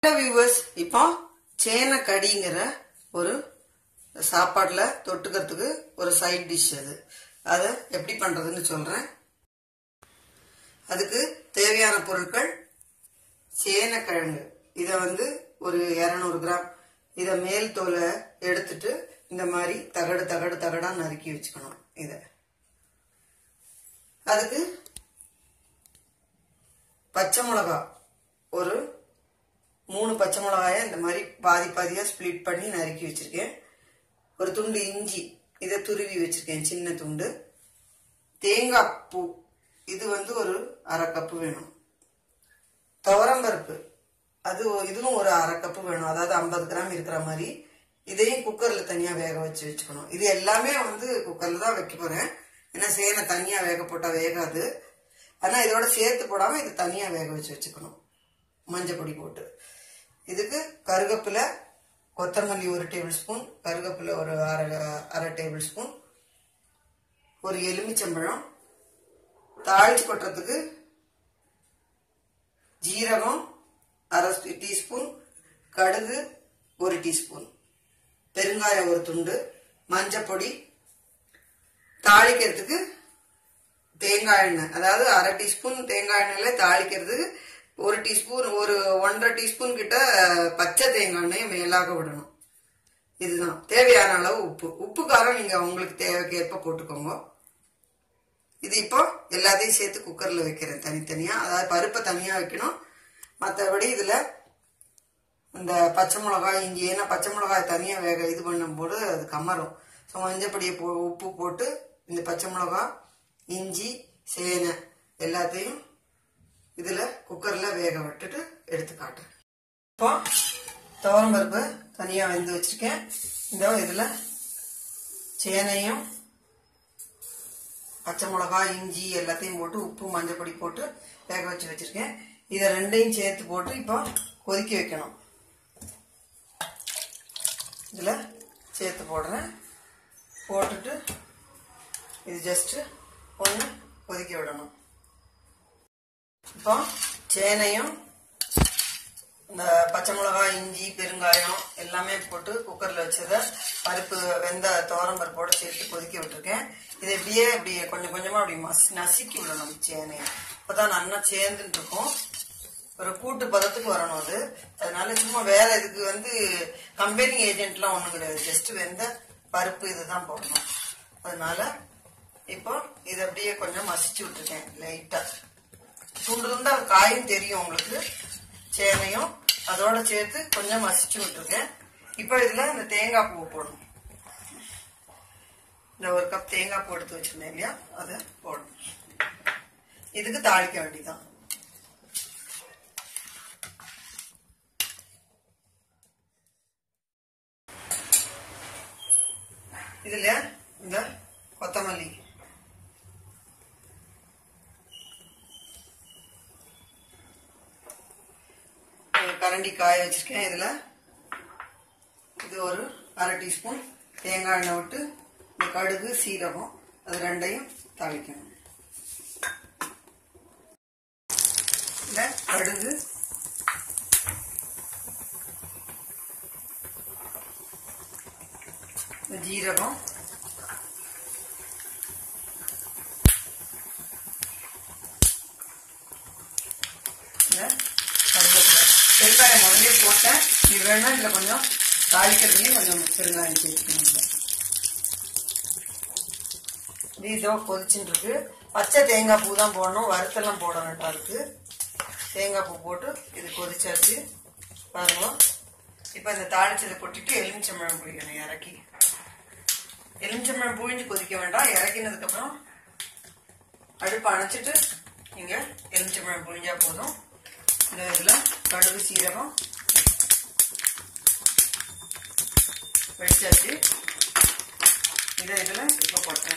Viewers இப்போ சேன கடிங்கிற ஒரு சாப்பாட்டில் தொட்டுக்கிறதுக்கு ஒரு சைட் டிஷ் அது அதை எப்படி பண்ணுறதுன்னு சொல்கிறேன் அதுக்கு தேவையான பொருட்கள் சேனக்கிழங்கு இதை வந்து ஒரு இரநூறு கிராம் இதை மேல் தோலை எடுத்துட்டு இந்த மாதிரி தகடு தகடு தகடா நறுக்கி வச்சுக்கணும் இதை அதுக்கு பச்சை மிளகா ஒரு மூணு பச்சை மிளகாய இந்த மாதிரி பாதி பாதியாக ஸ்ப்ளிட் பண்ணி நறுக்கி வச்சிருக்கேன் ஒரு துண்டு இஞ்சி இதை துருவி வச்சிருக்கேன் சின்ன துண்டு தேங்காய் பூ இது வந்து ஒரு அரை கப்பு வேணும் துவரம்பருப்பு அது ஒ- இதுவும் ஒரு அரை கப்பு வேணும் அதாவது ஐம்பது கிராம் இருக்கிற மாதிரி இதையும் குக்கர்ல தனியா வேக வச்சு வச்சுக்கணும் இது எல்லாமே வந்து குக்கர்ல தான் வைக்க போறேன் ஏன்னா சேனை தனியா வேக போட்டா வேகாது ஆனா இதோட சேர்த்து போடாம இது தனியா வேக வச்சு வச்சுக்கணும் மஞ்சள் பொடி போட்டு இதுக்கு கருவேப்பிலை கொத்தமல்லி ஒரு டேபிள் ஸ்பூன் கருவேப்பிலை ஒரு அரை அரை டேபிள் ஸ்பூன் ஒரு எலுமிச்சம்பழம் தாளிச்சு கொட்டுறதுக்கு ஜீரகம் அரை ஸ்பூ- டீஸ்பூன் கடுகு ஒரு டீஸ்பூன் பெருங்காயம் ஒரு துண்டு மஞ்சப்பொடி தாளிக்கிறதுக்கு தேங்காய் எண்ணெய் அதாவது அரை டீஸ்பூன் தேங்காய் எண்ணெயில தாளிக்கிறதுக்கு ஒரு டீஸ்பூன் ஒரு ஒன்றரை டீஸ்பூன் கிட்ட பச்சை தேங்காய் எண்ணெயை மேலாக விடணும் இதுதான் தேவையான அளவு உப்பு உப்பு காரம் நீங்க உங்களுக்கு தேவைக்கேற்ப போட்டுக்கோங்க இது இப்போ எல்லாத்தையும் சேர்த்து குக்கர்ல வைக்கிறேன் தனித்தனியா அதாவது பருப்பை தனியா வைக்கணும் மற்றபடி இதுல இந்த பச்சை மிளகாய் இஞ்சி ஏன்னா பச்சை மிளகாய் தனியா வேக இது பண்ணும்போது அது கமரும் ஸோ மஞ்சப்பொடியை போ உப்பு போட்டு இந்த பச்சை மிளகாய் இஞ்சி சேனை எல்லாத்தையும் இதுல குக்கர்ல வேக விட்டுட்டு எடுத்து காட்டுறேன் இப்போ துவரம் பருப்பு தனியா வெந்து வச்சிருக்கேன் இந்த இதுல சேனையும் பச்சை மிளகாய் இஞ்சி எல்லாத்தையும் போட்டு உப்பு மஞ்சப்பொடி போட்டு வேக வச்சு வச்சிருக்கேன் இதை ரெண்டையும் சேர்த்து போட்டு இப்போ கொதிக்க வைக்கணும் இதில் சேர்த்து போடுறேன் போட்டுட்டு இது ஜஸ்ட் ஒன்று கொதிக்க விடணும் இப்போ சேனையும் இந்த பச்சை மிளகாய் இஞ்சி பெருங்காயம் எல்லாமே போட்டு குக்கர்ல வச்சதை பருப்பு வெந்த துவரம் பருப்போட சேர்த்து கொதிக்க விட்டுருக்கேன் இதை இப்படியே இப்படி கொஞ்சம் கொஞ்சமா அப்படி மசி நசுக்கி விடணும் சேனையை அப்பதான் நல்லா சேர்ந்துட்டு இருக்கும் ஒரு கூட்டு பதத்துக்கு வரணும் அது அதனால சும்மா வேற இதுக்கு வந்து கம்பெனி ஏஜென்ட்லாம் ஒண்ணும் கிடையாது ஜஸ்ட் வெந்த பருப்பு இதுதான் போடணும் அதனால இப்போ இதை அப்படியே கொஞ்சம் மசிச்சு விட்டுருக்கேன் லைட்டா துண்டு துண்டா காயும் தெரியும் உங்களுக்கு சேனையும் அதோட சேர்த்து கொஞ்சம் மசிச்சு விட்டுருக்கேன் இப்போ இதுல இந்த தேங்காய் பூ போடணும் இந்த ஒரு கப் தேங்காய் பூ எடுத்து வச்சிருந்தேன் இல்லையா அதை போடணும் இதுக்கு தாளிக்க வேண்டியதான் இதுல இந்த கொத்தமல்லி ஒரு கரண்டி காய வச்சிருக்கேன் இதுல இது ஒரு அரை டீஸ்பூன் தேங்காய் எண்ணெய் விட்டு இந்த கடுகு சீரகம் அது ரெண்டையும் தாளிக்கணும் இந்த கடுகு இந்த ஜீரகம் இந்த கருவேப்பிலை பெருங்காயம் முதலே போட்டேன் இது வேணா இதில் கொஞ்சம் தாளிக்கிறதுலேயும் கொஞ்சம் பெருங்காயம் சேர்த்துக்கணும் இதுல. இது இதோ கொதிச்சுட்டு இருக்கு பச்சை தேங்காய் பூ தான் போடணும் வறுத்தெல்லாம் போட வேண்டாம் இருக்கு தேங்காய் பூ போட்டு இது கொதிச்சாச்சு பாருங்க இப்போ இந்த தாளிச்சதை கொட்டிட்டு எலுமிச்சம்பழம் பிடிக்கணும் இறக்கி எலுமிச்சம்பழம் புழிஞ்சு கொதிக்க வேண்டாம் இறக்கினதுக்கு அப்புறம் அடுப்பு அணைச்சிட்டு நீங்க எலுமிச்சம்பழம் புழிஞ்சா போதும் இந்த இதுல கடுகு சீரகம் வெடிச்சாச்சு இதை இதுல இப்போ போட்டேன்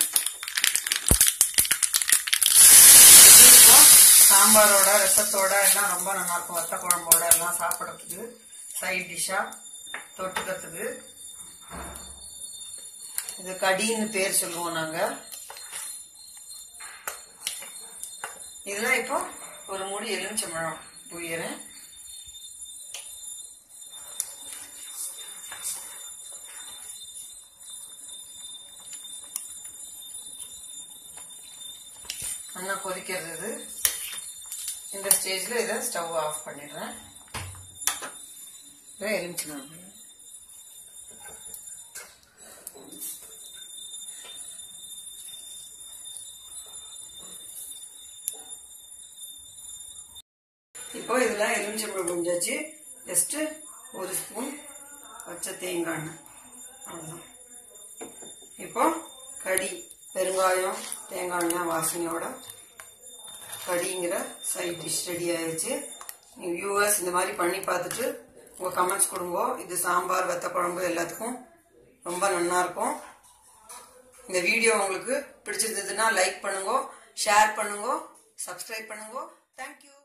இது இப்போ சாம்பாரோட ரசத்தோட எல்லாம் ரொம்ப நல்லா இருக்கும் வத்த குழம்போட எல்லாம் சாப்பிடறதுக்கு சைட் டிஷ்ஷா தொட்டுக்கிறதுக்கு இது கடின்னு பேர் சொல்லுவோம் நாங்க இதுல இப்போ ஒரு மூடி எலுமிச்சம்பழம் புழியறேன் நல்லா கொதிக்கிறது இது இந்த ஸ்டேஜில் இதை ஸ்டவ் ஆஃப் பண்ணிடுறேன் இதை எலுமிச்சம் இப்போ இதில் எலுமிச்சம்பழம் புரிஞ்சாச்சு ஜஸ்ட்டு ஒரு ஸ்பூன் பச்சை தேங்காய் எண்ணெய் அவ்வளோதான் இப்போ கடி பெருங்காயம் தேங்காய் எண்ணெய் வாசனையோட கடிங்கிற சைட் டிஷ் ரெடி ஆயிடுச்சு நீங்கள் வியூவர்ஸ் இந்த மாதிரி பண்ணி பார்த்துட்டு உங்கள் கமெண்ட்ஸ் கொடுங்க இது சாம்பார் வெத்த குழம்பு எல்லாத்துக்கும் ரொம்ப நல்லா இருக்கும் இந்த வீடியோ உங்களுக்கு பிடிச்சிருந்ததுன்னா லைக் பண்ணுங்க ஷேர் பண்ணுங்க சப்ஸ்கிரைப் பண்ணுங்க தேங்க்யூ